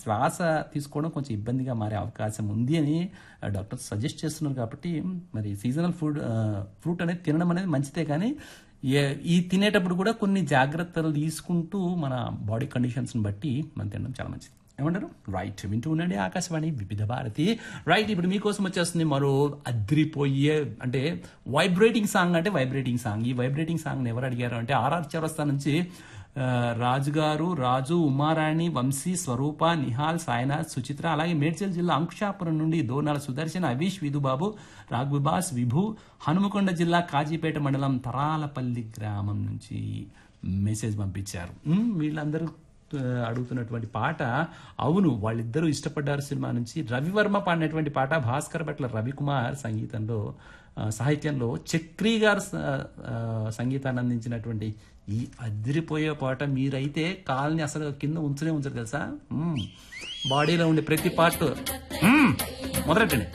శ్వాస తీసుకోవడం కొంచెం ఇబ్బందిగా మారే అవకాశం ఉంది అని డాక్టర్ సజెస్ట్ చేస్తున్నారు కాబట్టి మరి సీజనల్ ఫుడ్ ఫ్రూట్ అనేది తినడం అనేది మంచిదే కానీ ఏ- ఈ తినేటప్పుడు కూడా కొన్ని జాగ్రత్తలు తీసుకుంటూ మన బాడీ కండిషన్స్ని బట్టి మనం తినడం చాలా మంచిది ఏమంటారు రైట్ వింటూ ఉండండి ఆకాశవాణి వివిధ భారతి రైట్ ఇప్పుడు మీకోసం వచ్చేస్తుంది మరో అద్రిపోయే అంటే వైబ్రేటింగ్ సాంగ్ అంటే వైబ్రేటింగ్ సాంగ్ ఈ వైబ్రేటింగ్ సాంగ్ ఎవరు అడిగారు అంటే ఆర్ఆర్ చౌరస్తా నుంచి ఆ, రాజు గారు రాజు ఉమారాణి వంశీ స్వరూప నిహాల్ సాయినాథ్ సుచిత్ర అలాగే మేడ్చల్ జిల్లా అంకుషాపురం నుండి దోనాల సుదర్శన్ అవీష్ విధుబాబు రాఘుబాస్ విభు హనుమకొండ జిల్లా కాజీపేట మండలం తరాలపల్లి గ్రామం నుంచి మెసేజ్ పంపించారు ఉమ్, వీళ్ళందరూ ఆ, అడుగుతున్నటువంటి పాట అవును వాళ్ళిద్దరూ ఇష్టపడ్డారు సినిమా నుంచి రవివర్మ పాడినటువంటి పాట భాస్కర్ భట్ల రవికుమార్ సంగీతంలో ఆ, సాహిత్యంలో చక్రి గారు స- ఆ, సంగీతాన్ని అందించినటువంటి ఈ అదిరిపోయే పాట మీరైతే కాల్ని అసలు కింద ఉంచనే ఉంచరు తెలుసా మ్మ్. బాడీలో ఉండే ప్రతి పార్ట్ మ్మ్. మొదలెట్టండి